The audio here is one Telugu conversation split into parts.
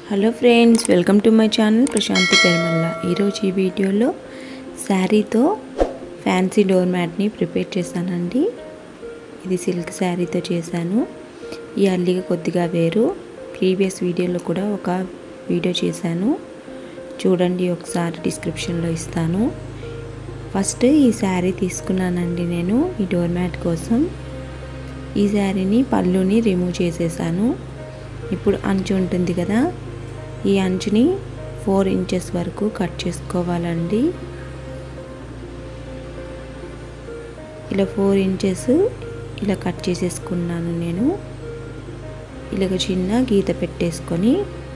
hello friends welcome to my channel Prashanthi Peramalla ఈరోజు ఈ వీడియోలో శారీతో ఫ్యాన్సీ డోర్ మ్యాట్ని ప్రిపేర్ చేశానండి ఇది సిల్క్ శారీతో చేశాను ఈ అల్లిక కొద్దిగా వేరు ప్రీవియస్ వీడియోలో కూడా ఒక వీడియో చేశాను చూడండి ఒకసారి డిస్క్రిప్షన్లో ఇస్తాను ఫస్ట్ ఈ శారీ తీసుకున్నానండి నేను ఈ డోర్ మ్యాట్ కోసం ఈ శారీని పళ్ళుని రిమూవ్ చేసేసాను ఇప్పుడు అంచు ఉంటుంది కదా ఈ అంచుని ఫోర్ ఇంచెస్ వరకు కట్ చేసుకోవాలండి ఇలా ఫోర్ ఇంచెస్ ఇలా కట్ చేసేసుకున్నాను నేను ఇలాగ చిన్న గీత పెట్టేసుకొని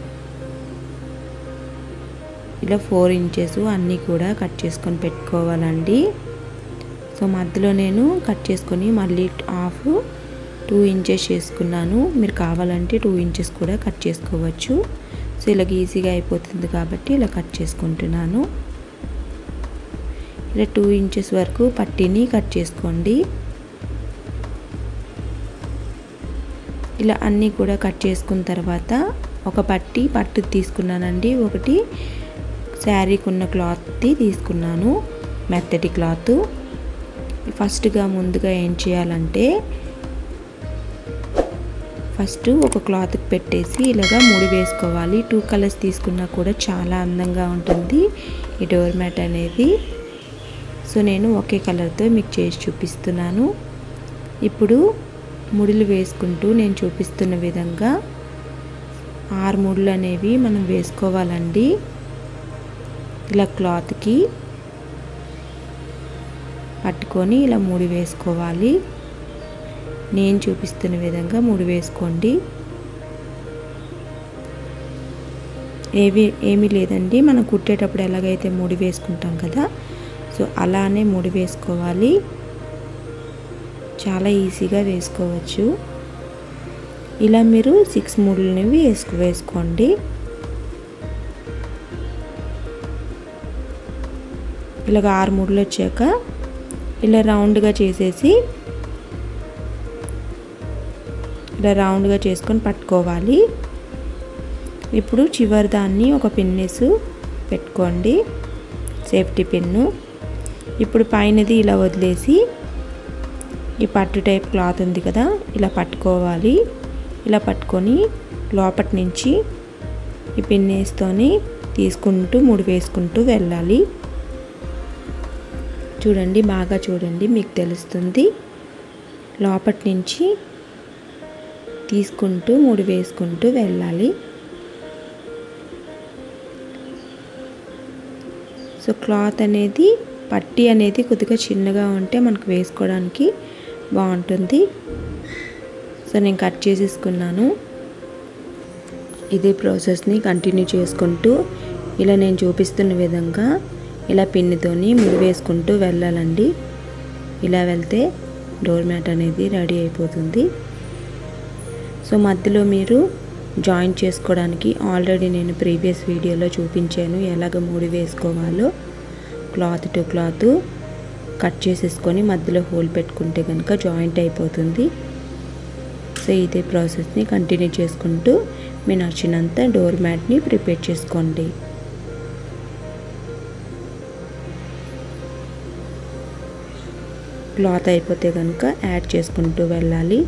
ఇలా ఫోర్ ఇంచెస్ అన్నీ కూడా కట్ చేసుకొని పెట్టుకోవాలండి సో మధ్యలో నేను కట్ చేసుకొని మళ్ళీ హాఫ్ టూ ఇంచెస్ చేసుకున్నాను మీరు కావాలంటే టూ ఇంచెస్ కూడా కట్ చేసుకోవచ్చు సో ఇలాగ ఈజీగా అయిపోతుంది కాబట్టి ఇలా కట్ చేసుకుంటున్నాను ఇలా టూ ఇంచెస్ వరకు పట్టీని కట్ చేసుకోండి ఇలా అన్నీ కూడా కట్ చేసుకున్న తర్వాత ఒక పట్టి పట్టు తీసుకున్నానండి ఒకటి శారీకి ఉన్న క్లాత్ది తీసుకున్నాను మెత్తటి క్లాత్ ఫస్ట్గా ముందుగా ఏం చేయాలంటే ఫస్ట్ ఒక క్లాత్కి పెట్టేసి ఇలాగా ముడి వేసుకోవాలి టూ కలర్స్ తీసుకున్నా కూడా చాలా అందంగా ఉంటుంది ఈ డోర్ మ్యాట్ అనేది సో నేను ఒకే కలర్తో మీకు చేసి చూపిస్తున్నాను ఇప్పుడు ముడులు వేసుకుంటూ నేను చూపిస్తున్న విధంగా ఆరు ముడులు అనేవి మనం వేసుకోవాలండి ఇలా క్లాత్కి పట్టుకొని ఇలా ముడి వేసుకోవాలి నేను చూపిస్తున్న విధంగా ముడి వేసుకోండి ఏవి ఏమీ లేదండి మనం కుట్టేటప్పుడు ఎలాగైతే ముడి వేసుకుంటాం కదా సో అలానే ముడి వేసుకోవాలి చాలా ఈజీగా వేసుకోవచ్చు ఇలా మీరు సిక్స్ ముడులనేవి వేసుకు వేసుకోండి ఇలాగ ఆరు ముడులు వచ్చాక ఇలా రౌండ్గా చేసేసి ఇలా రౌండ్గా చేసుకొని పట్టుకోవాలి ఇప్పుడు చివరి దాన్ని ఒక పిన్నేసు పెట్టుకోండి సేఫ్టీ పిన్ను ఇప్పుడు పైనది ఇలా వదిలేసి ఈ పట్టు టైప్ క్లాత్ ఉంది కదా ఇలా పట్టుకోవాలి ఇలా పట్టుకొని లోపటి నుంచి ఈ పిన్నేస్తోని తీసుకుంటూ ముడి వేసుకుంటూ వెళ్ళాలి చూడండి బాగా చూడండి మీకు తెలుస్తుంది లోపటి నుంచి తీసుకుంటూ ముడి వేసుకుంటూ వెళ్ళాలి సో క్లాత్ అనేది పట్టి అనేది కొద్దిగా చిన్నగా ఉంటే మనకు వేసుకోవడానికి బాగుంటుంది సో నేను కట్ చేసేసుకున్నాను ఇదే ప్రాసెస్ని కంటిన్యూ చేసుకుంటూ ఇలా నేను చూపిస్తున్న విధంగా ఇలా పిన్నితోని ముడి వేసుకుంటూ వెళ్ళాలండి ఇలా వెళ్తే డోర్ మ్యాట్ అనేది రెడీ అయిపోతుంది సో మధ్యలో మీరు జాయిన్ చేసుకోవడానికి ఆల్రెడీ నేను ప్రీవియస్ వీడియోలో చూపించాను ఎలాగ ముడి వేసుకోవాలో క్లాత్ టు క్లాత్ కట్ చేసేసుకొని మధ్యలో హోల్ పెట్టుకుంటే కనుక జాయింట్ అయిపోతుంది సో ఇదే ప్రాసెస్ని కంటిన్యూ చేసుకుంటూ మీ నచ్చినంత డోర్ మ్యాట్ని ప్రిపేర్ చేసుకోండి క్లాత్ అయిపోతే కనుక యాడ్ చేసుకుంటూ వెళ్ళాలి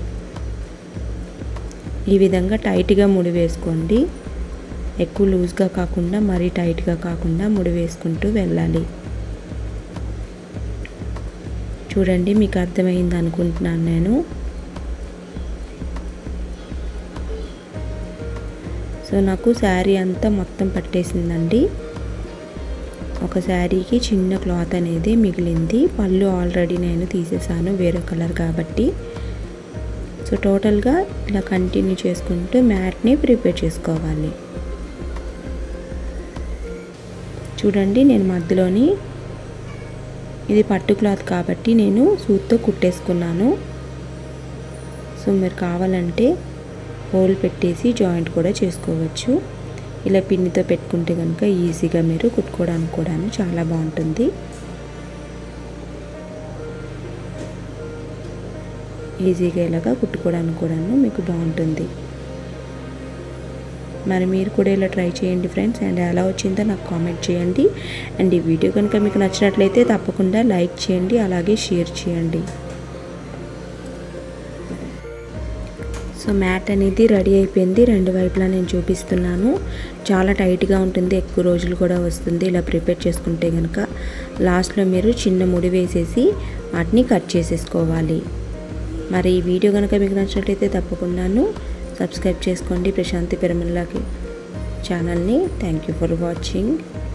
ఈ విధంగా టైట్గా ముడి వేసుకోండి ఎక్కువ లూజ్గా కాకుండా మరీ టైట్గా కాకుండా ముడి వేసుకుంటూ వెళ్ళాలి చూడండి మీకు అర్థమైంది అనుకుంటున్నాను నేను సో నాకు శారీ అంతా మొత్తం పట్టేసిందండి ఒక శారీకి చిన్న క్లాత్ అనేది మిగిలింది పళ్ళు ఆల్రెడీ నేను తీసేసాను వేరే కలర్ కాబట్టి సో టోటల్గా ఇలా కంటిన్యూ చేసుకుంటూ మ్యాట్ని ప్రిపేర్ చేసుకోవాలి చూడండి నేను మధ్యలోని ఇది పట్టు క్లాత్ కాబట్టి నేను సూత్తో కుట్టేసుకున్నాను సో మీరు కావాలంటే హోల్ పెట్టేసి జాయింట్ కూడా చేసుకోవచ్చు ఇలా పిన్నితో పెట్టుకుంటే కనుక ఈజీగా మీరు కుట్టుకోవడానికి కూడా చాలా బాగుంటుంది ఈజీగా ఇలాగా కుట్టుకోవడానికి కూడాను మీకు బాగుంటుంది మరి మీరు కూడా ఇలా ట్రై చేయండి ఫ్రెండ్స్ అండ్ ఎలా వచ్చిందో నాకు కామెంట్ చేయండి అండ్ ఈ వీడియో కనుక మీకు నచ్చినట్లయితే తప్పకుండా లైక్ చేయండి అలాగే షేర్ చేయండి సో మ్యాట్ అనేది రెడీ అయిపోయింది రెండు వైపులా నేను చూపిస్తున్నాను చాలా టైట్గా ఉంటుంది ఎక్కువ రోజులు కూడా వస్తుంది ఇలా ప్రిపేర్ చేసుకుంటే కనుక లాస్ట్లో మీరు చిన్న ముడి వేసేసి వాటిని కట్ చేసేసుకోవాలి మరి ఈ వీడియో కనుక మీకు నచ్చినట్లయితే తప్పకుండాను సబ్స్క్రైబ్ చేసుకోండి ప్రశాంతి పెరమల్లాకి ఛానల్ని థ్యాంక్ యూ ఫర్ వాచింగ్